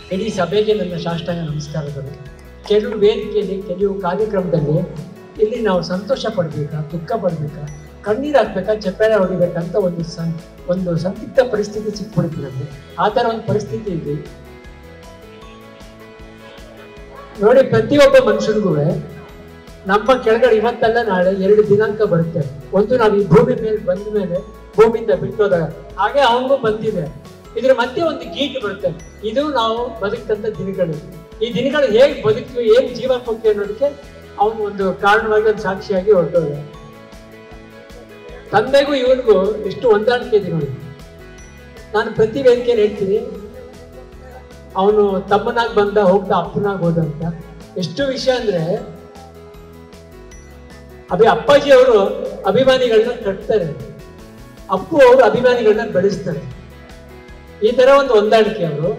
ಇಡೀ ಸಭೆಗೆ ನನ್ನ ಸಾಷ್ಟಾಂಗ ನಮಸ್ಕಾರಗಳು ಕೆಲವು ವೇದಿಕೆಯಲ್ಲಿ ಕೆಲವು ಕಾರ್ಯಕ್ರಮದಲ್ಲಿ ಇಲ್ಲಿ ನಾವು ಸಂತೋಷ ಪಡಬೇಕಾ ದುಃಖ ಪಡಬೇಕಾ ಕಣ್ಣೀರು ಹಾಕ್ಬೇಕಾ ಚಪ್ಪಾಳೆ ಹೊಡಿಬೇಕಂತ ಒಂದು ಸಂ ಒಂದು ಸಂದಿಗ್ಧ ಪರಿಸ್ಥಿತಿ ಸಿಕ್ಬಿಡುತ್ತೆ ನಮಗೆ ಆ ಥರ ಒಂದು ಪರಿಸ್ಥಿತಿ ಇದೆ ನೋಡಿ ಪ್ರತಿಯೊಬ್ಬ ಮನುಷ್ಯನಿಗೂ ನಮ್ಮ ಕೆಳಗಡೆ ಇವತ್ತಲ್ಲ ನಾಳೆ ಎರಡು ದಿನಾಂಕ ಬರುತ್ತೆ ಒಂದು ನಾವು ಈ ಭೂಮಿ ಮೇಲೆ ಬಂದ ಮೇಲೆ ಭೂಮಿಯಿಂದ ಬಿಟ್ಟೋದಾಗ ಹಾಗೆ ಅವನಿಗೂ ಬಂದಿದೆ ಇದ್ರ ಮಧ್ಯೆ ಒಂದು ಗೀಟ್ ಬರುತ್ತೆ ಇದು ನಾವು ಬದುಕಂತ ದಿನಗಳು ಈ ದಿನಗಳು ಹೇಗೆ ಬದುಕ್ತೀವಿ ಹೇಗೆ ಜೀವ ಕೊಡ್ತೀವಿ ಅನ್ನೋದಕ್ಕೆ ಅವನು ಒಂದು ಕಾರಣವಾಗಿ ಒಂದು ಸಾಕ್ಷಿಯಾಗಿ ಹೊರಟೋದ ತಂದೆಗೂ ಇವನಿಗೂ ಎಷ್ಟು ಹೊಂದಾಣಿಕೆ ಇದೆ ನೋಡಿ ನಾನು ಪ್ರತಿ ವೇದಿಕೆಯಲ್ಲಿ ಹೇಳ್ತೀನಿ ಅವನು ತಮ್ಮನಾಗಿ ಬಂದ ಹೋಗ್ತಾ ಅಪ್ಪನಾಗಿ ಹೋದ ಅಂತ ಎಷ್ಟು ವಿಷಯ ಅಂದ್ರೆ ಅಭಿ ಅಪ್ಪಾಜಿ ಅವರು ಅಭಿಮಾನಿಗಳನ್ನ ಕಟ್ತಾರೆ ಅಪ್ಪು ಅವರು ಅಭಿಮಾನಿಗಳನ್ನ ಬೆಳೆಸ್ತಾರೆ ಈ ತರ ಒಂದು ಹೊಂದಾಣಿಕೆ ಅವರು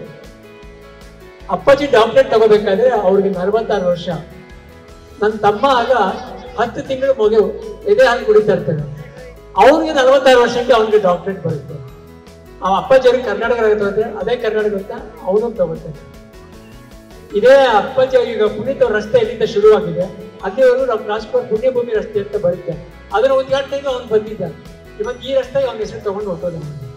ಅಪ್ಪಾಜಿ ಡಾಕ್ಟರೇಟ್ ತಗೋಬೇಕಾದ್ರೆ ಅವ್ರಿಗೆ ನಲವತ್ತಾರು ವರ್ಷ ನನ್ನ ತಮ್ಮ ಆಗ ಹತ್ತು ತಿಂಗಳು ಮಗು ಎದೆ ಹಾಲು ಕುಡಿತಾ ಇರ್ತಾನೆ ಅವ್ರಿಗೆ ನಲವತ್ತಾರು ವರ್ಷಕ್ಕೆ ಅವನಿಗೆ ಡಾಕ್ಟರೇಟ್ ಬರುತ್ತೆ ಆ ಅಪ್ಪಾಜಿ ಅವ್ರಿಗೆ ಕರ್ನಾಟಕ ತಗೋತಾರೆ ಅದೇ ಕರ್ನಾಟಕ ಅಂತ ಅವನು ತಗೋತಾನೆ ಇದೇ ಅಪ್ಪಾಜಿ ಈಗ ಪುನೀತ್ ಅವ್ರ ರಸ್ತೆ ಇಲ್ಲಿಂದ ಶುರುವಾಗಿದೆ ಅಲ್ಲಿವರೆಗೂ ನಮ್ಮ ರಾಜ್ಕೋಟ್ ಪುಣ್ಯಭೂಮಿ ರಸ್ತೆ ಅಂತ ಬರುತ್ತೆ ಅದರ ಉದ್ಘಾಟನೆಗೆ ಅವ್ನು ಬಂದಿದ್ದ ಇವತ್ತು ಈ ರಸ್ತೆಗೆ ಅವನ ಹೆಸರು ತಗೊಂಡು ಹೊಟ್ಟೋದ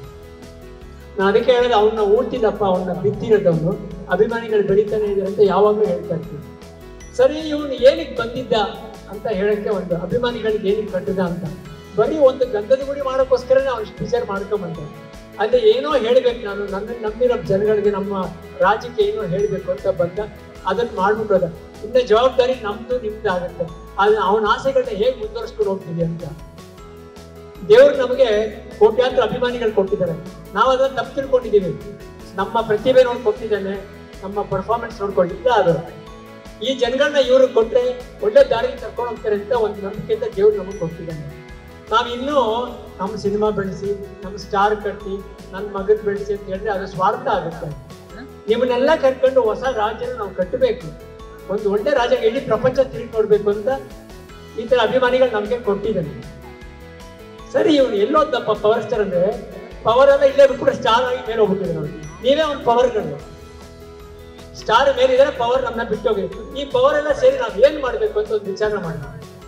ನಾನು ಅದಕ್ಕೆ ಹೇಳಿದ್ರೆ ಅವನ್ನ ಊಡ್ತಿಲ್ಲಪ್ಪ ಅವನ್ನ ಬಿತ್ತಿರೋದು ಅವನು ಅಭಿಮಾನಿಗಳು ಬೆಳೀತಾನೆ ಇದೆ ಅಂತ ಯಾವಾಗಲೂ ಹೇಳ್ತಾ ಇರ್ತೀನಿ ಸರಿ ಇವನು ಏನಕ್ಕೆ ಬಂದಿದ್ದ ಅಂತ ಹೇಳಕ್ಕೆ ಒಂದು ಅಭಿಮಾನಿಗಳಿಗೆ ಏನಕ್ಕೆ ಕಟ್ಟಿದ ಅಂತ ಬರೀ ಒಂದು ಗಂಧದ ಗುಡಿ ಮಾಡೋಕ್ಕೋಸ್ಕರನೇ ಅವ್ನು ಇಷ್ಟು ವಿಚಾರ ಮಾಡ್ಕೊಂಬಂದ ಅಲ್ಲಿ ಏನೋ ಹೇಳ್ಬೇಕು ನಾನು ನನ್ನ ನಂಬಿರೋ ಜನಗಳಿಗೆ ನಮ್ಮ ರಾಜ್ಯಕ್ಕೆ ಏನೋ ಹೇಳ್ಬೇಕು ಅಂತ ಬಂದ ಅದನ್ನ ಮಾಡ್ಬಿಟ್ಟು ಹೋದ ಇನ್ನ ಜವಾಬ್ದಾರಿ ನಮ್ದು ನಿಮ್ದು ಆಗುತ್ತೆ ಆದ್ರೆ ಅವನ ಆಸೆಗಳನ್ನ ಹೇಗೆ ಮುಂದುವರಿಸ್ಕೊಂಡು ಹೋಗ್ತೀವಿ ಅಂತ ದೇವ್ರು ನಮಗೆ ಕೋಟ್ಯಾಂತರ ಅಭಿಮಾನಿಗಳು ಕೊಟ್ಟಿದ್ದಾರೆ ನಾವು ಅದನ್ನ ತಪ್ಪು ತಿಳ್ಕೊಂಡಿದ್ದೀವಿ ನಮ್ಮ ಪ್ರತಿಭೆ ನೋಡಿ ಕೊಟ್ಟಿದ್ದಾನೆ ನಮ್ಮ ಪರ್ಫಾರ್ಮೆನ್ಸ್ ನೋಡ್ಕೊಂಡು ಇಲ್ಲ ಅದು ಈ ಜನಗಳನ್ನ ಇವರು ಕೊಟ್ರೆ ಒಳ್ಳೆ ದಾರಿಗೆ ಕರ್ಕೊಂಡು ಹೋಗ್ತಾರೆ ಅಂತ ಒಂದು ನಂಬಿಕೆಯಿಂದ ದೇವ್ರು ನಮಗೆ ಕೊಟ್ಟಿದ್ದಾನೆ ನಾವು ಇನ್ನೂ ನಮ್ಮ ಸಿನಿಮಾ ಬೆಳೆಸಿ ನಮ್ಮ ಸ್ಟಾರ್ ಕಟ್ಟಿ ನನ್ನ ಮಗದ್ ಬೆಳೆಸಿ ಅಂತ ಹೇಳಿದ್ರೆ ಅದು ಸ್ವಾರ್ಥ ಆಗುತ್ತೆ ನಿಮ್ಮನ್ನೆಲ್ಲ ಕರ್ಕೊಂಡು ಹೊಸ ರಾಜ್ಯನ ನಾವು ಕಟ್ಟಬೇಕು ಒಂದು ಒಳ್ಳೆ ರಾಜ್ಯ ಇಡೀ ಪ್ರಪಂಚ ತಿರುಗಿ ನೋಡ್ಬೇಕು ಅಂತ ಈ ತರ ಅಭಿಮಾನಿಗಳು ನಮಗೆ ಕೊಟ್ಟಿದ್ದಾನೆ ಸರಿ ಇವನು ಎಲ್ಲೋದ್ದಪ್ಪ ಪವರ್ ಸ್ಟಾರ್ ಅಂದ್ರೆ ಪವರ್ ಎಲ್ಲ ಇಲ್ಲೇ ಬಿಟ್ಬಿಟ್ಟು ಸ್ಟಾರ್ ಆಗಿ ಮೇಲೆ ಹೋಗ್ಬಿಟ್ಟಿದೆ ನೋಡಿ ನೀವೇ ಒಂದು ಪವರ್ಗಳು ಸ್ಟಾರ್ ಮೇಲಿದ್ರೆ ಪವರ್ ನಮ್ಮನ್ನ ಬಿಟ್ಟೋಗಿತ್ತು ಈ ಪವರ್ ಎಲ್ಲ ಸೇರಿ ನಾವು ಏನ್ ಮಾಡ್ಬೇಕು ಅಂತ ಒಂದು ವಿಚಾರ ಮಾಡಿ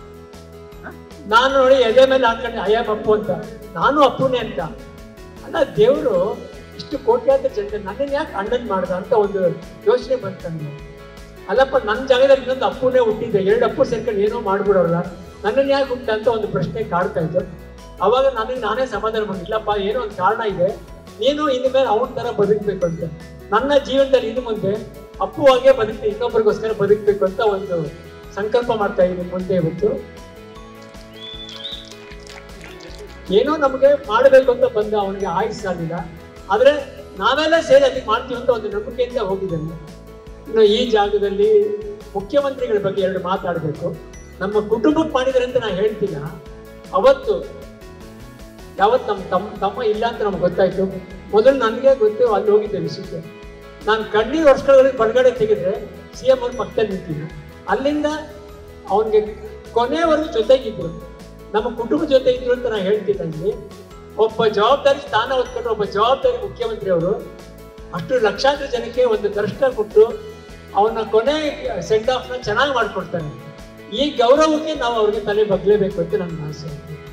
ನಾನು ನೋಡಿ ಎದೆ ಮೇಲೆ ಹಾಕೊಂಡೆ ಅಯ್ಯ ಅಪ್ಪು ಅಂತ ನಾನು ಅಪ್ಪುನೇ ಅಂತ ಅಲ್ಲ ದೇವರು ಇಷ್ಟು ಕೋಟ್ಯಾಂತರ ಜನತೆ ನನ್ನನ್ನು ಯಾಕೆ ಅಣ್ಣನ್ ಮಾಡ್ದ ಅಂತ ಒಂದು ಯೋಚನೆ ಬಂತು ನನಗೆ ಅಲ್ಲಪ್ಪ ನನ್ನ ಜಾಗದಲ್ಲಿ ಇನ್ನೊಂದು ಅಪ್ಪುನೇ ಹುಟ್ಟಿದ್ದೆ ಎರಡು ಅಪ್ಪು ಸೇರ್ಕೊಂಡು ಏನೋ ಮಾಡ್ಬಿಡೋಲ್ಲ ನನ್ನನ್ನು ಯಾಕೆ ಹುಟ್ಟ ಅಂತ ಒಂದು ಪ್ರಶ್ನೆ ಕಾಡ್ತಾ ಇತ್ತು ಅವಾಗ ನನಗೆ ನಾನೇ ಸಮಾಧಾನ ಮಾಡಿಲ್ಲಪ್ಪ ಏನೋ ಒಂದು ಕಾರಣ ಇದೆ ನೀನು ಇನ್ನು ಮೇಲೆ ಅವನ ತರ ಬದುಕಬೇಕು ಅಂತ ನನ್ನ ಜೀವನದಲ್ಲಿ ಇನ್ನು ಮುಂದೆ ಅಪ್ಪುವಾಗೇ ಬದುಕಿ ಇನ್ನೊಬ್ಬರಿಗೋಸ್ಕರ ಬದುಕಬೇಕು ಅಂತ ಒಂದು ಸಂಕಲ್ಪ ಮಾಡ್ತಾ ಇದ್ದೀನಿ ಮುಂದೆ ಇವತ್ತು ಏನೋ ನಮಗೆ ಮಾಡಬೇಕು ಅಂತ ಬಂದ ಅವನಿಗೆ ಆಯುಸ್ಸಾಗಿಲ್ಲ ಆದ್ರೆ ನಾವೆಲ್ಲ ಸೇರಿ ಅದಕ್ಕೆ ಮಾಡ್ತೀವಿ ಅಂತ ಒಂದು ನಂಬಿಕೆಯಿಂದ ಹೋಗಿದ್ದಾನೆ ಇನ್ನು ಈ ಜಾಗದಲ್ಲಿ ಮುಖ್ಯಮಂತ್ರಿಗಳ ಬಗ್ಗೆ ಎರಡು ಮಾತಾಡಬೇಕು ನಮ್ಮ ಕುಟುಂಬಕ್ಕೆ ಮಾಡಿದ್ದಾರೆ ಅಂತ ನಾನು ಹೇಳ್ತೀನ ಅವತ್ತು ಯಾವತ್ತು ನಮ್ಮ ತಮ್ಮ ತಮ್ಮ ಇಲ್ಲ ಅಂತ ನಮ್ಗೆ ಗೊತ್ತಾಯ್ತು ಮೊದಲು ನನಗೆ ಗೊತ್ತು ಅಲ್ಲಿ ಹೋಗಿದ್ದೆ ವಿಷಯಕ್ಕೆ ನಾನು ಕಣ್ಣೀರು ವರ್ಷಗಳಲ್ಲಿ ಹೊರಗಡೆ ತೆಗೆದ್ರೆ ಸಿ ಎಂ ಅವ್ರ ಪಕ್ಕದಲ್ಲಿ ನಿಂತಿದ್ರು ಅಲ್ಲಿಂದ ಅವನಿಗೆ ಕೊನೆವರೆಗೂ ಜೊತೆಗಿದ್ರು ನಮ್ಮ ಕುಟುಂಬ ಜೊತೆ ಇದ್ರು ಅಂತ ನಾನು ಹೇಳ್ತೀನಿ ಇಲ್ಲಿ ಒಬ್ಬ ಜವಾಬ್ದಾರಿ ಸ್ಥಾನ ಹೊತ್ಕೊಂಡು ಒಬ್ಬ ಜವಾಬ್ದಾರಿ ಮುಖ್ಯಮಂತ್ರಿ ಅವರು ಅಷ್ಟು ಲಕ್ಷಾಂತರ ಜನಕ್ಕೆ ಒಂದು ದರ್ಶನ ಕೊಟ್ಟು ಅವನ ಕೊನೆ ಸೆಂಡ್ ಆಫ್ ನ ಚೆನ್ನಾಗಿ ಮಾಡ್ಕೊಡ್ತಾನೆ ಈ ಗೌರವಕ್ಕೆ ನಾವು ಅವ್ರಿಗೆ ತಲೆ ಬಗ್ಲೇಬೇಕು ಅಂತ ನನ್ನ ಆಸೆ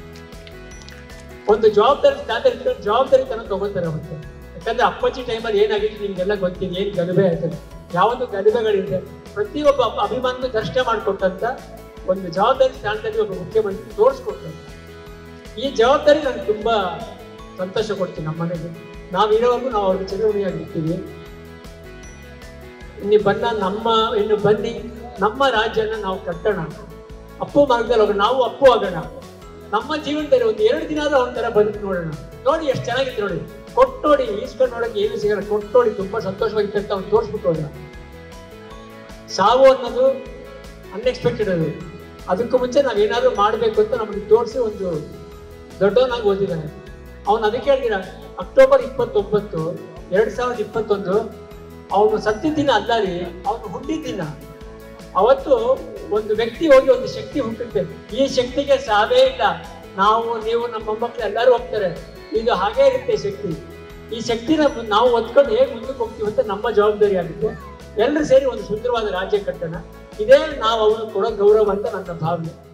ಒಂದು ಜವಾಬ್ದಾರಿ ಸ್ಥಾನ ಇಟ್ಕೊಂಡು ಜವಾಬ್ದಾರಿ ತನ ತಗೋತಾರೆ ಅವತ್ತು ಯಾಕಂದ್ರೆ ಅಪ್ಪಾಜಿ ಟೈಮಲ್ಲಿ ಏನಾಗಿತ್ತು ನಿಮ್ಗೆಲ್ಲ ಗೊತ್ತಿದೆ ಏನ್ ಗಲಭೆ ಆಯ್ತದೆ ಯಾವೊಂದು ಗಲಭೆಗಳಿದೆ ಪ್ರತಿಯೊಬ್ಬ ಅಪ್ಪ ಅಭಿಮಾನಿಗೂ ದರ್ಶನ ಮಾಡಿಕೊಟ್ಟಂತ ಒಂದು ಜವಾಬ್ದಾರಿ ಸ್ಥಾನದಲ್ಲಿ ಒಬ್ಬ ಮುಖ್ಯಮಂತ್ರಿ ತೋರಿಸ್ಕೊಡ್ತಾರೆ ಈ ಜವಾಬ್ದಾರಿ ನನಗೆ ತುಂಬಾ ಸಂತೋಷ ಕೊಡ್ತೀನಿ ನಮ್ಮ ಮನೆಗೆ ನಾವು ಇರೋವರೆಗೂ ನಾವು ಅವ್ರಿಗೆ ಚಿರಋಣಿಯಾಗಿರ್ತೀವಿ ಇನ್ನು ಬನ್ನ ನಮ್ಮ ಇನ್ನು ಬನ್ನಿ ನಮ್ಮ ರಾಜ್ಯನ ನಾವು ಕಟ್ಟೋಣ ಅಪ್ಪು ಮಾರ್ಗದಲ್ಲಿ ಹೋಗೋಣ ನಾವು ಅಪ್ಪು ಆಗೋಣ ನಮ್ಮ ಜೀವನದಲ್ಲಿ ಒಂದು ಎರಡು ದಿನ ಆದ್ರೂ ಅವನ ತರ ಬದುಕು ನೋಡೋಣ ನೋಡಿ ಎಷ್ಟು ಚೆನ್ನಾಗಿತ್ತು ನೋಡಿ ಕೊಟ್ಟೋಡಿ ಈಸ್ಕೊಂಡು ನೋಡಕ್ಕೆ ಏನು ಸಿಗಲ್ಲ ಕೊಟ್ಟೋಡಿ ತುಂಬಾ ಸಂತೋಷವಾಗಿತ್ತು ಅಂತ ಅವ್ನು ತೋರಿಸ್ಬಿಟ್ಟು ಹೋದ ಸಾವು ಅನ್ನೋದು ಅನ್ಎಕ್ಸ್ಪೆಕ್ಟೆಡ್ ಅದು ಅದಕ್ಕೂ ಮುಂಚೆ ನಾವ್ ಏನಾದ್ರು ಮಾಡ್ಬೇಕು ಅಂತ ನಮಗೆ ತೋರಿಸಿ ಒಂದು ದೊಡ್ಡವನಾಗಿ ಓದಿದ್ದಾನೆ ಅವನು ಅದಕ್ಕೆ ಹೇಳ್ತೀರ ಅಕ್ಟೋಬರ್ ಇಪ್ಪತ್ತೊಂಬತ್ತು ಎರಡ್ ಸಾವಿರದ ಇಪ್ಪತ್ತೊಂದು ಅವನು ಸತ್ತಿದ್ದ ದಿನ ಅಲ್ಲ ರೀ ಅವನು ಹುಟ್ಟಿದ ದಿನ ಅವತ್ತು ಒಂದು ವ್ಯಕ್ತಿ ಹೋಗಿ ಒಂದು ಶಕ್ತಿ ಹುಟ್ಟುತ್ತೆ ಈ ಶಕ್ತಿಗೆ ಸಾವೇ ಇಲ್ಲ ನಾವು ನೀವು ನಮ್ಮ ಮೊಮ್ಮಕ್ಕಳು ಎಲ್ಲರೂ ಹೋಗ್ತಾರೆ ಇದು ಹಾಗೇ ಇರುತ್ತೆ ಶಕ್ತಿ ಈ ಶಕ್ತಿನ ನಾವು ಹೊತ್ಕೊಂಡು ಹೇಗೆ ಮುಂದಕ್ಕೆ ಹೋಗ್ತೀವಿ ಅಂತ ನಮ್ಮ ಜವಾಬ್ದಾರಿ ಆಗುತ್ತೆ ಎಲ್ಲರೂ ಸೇರಿ ಒಂದು ಸುಂದರವಾದ ರಾಜ್ಯ ಕಟ್ಟೋಣ ಇದೇ ನಾವು ಅವನು ಕೊಡೋ ಗೌರವ ಅಂತ ನನ್ನ ಭಾವನೆ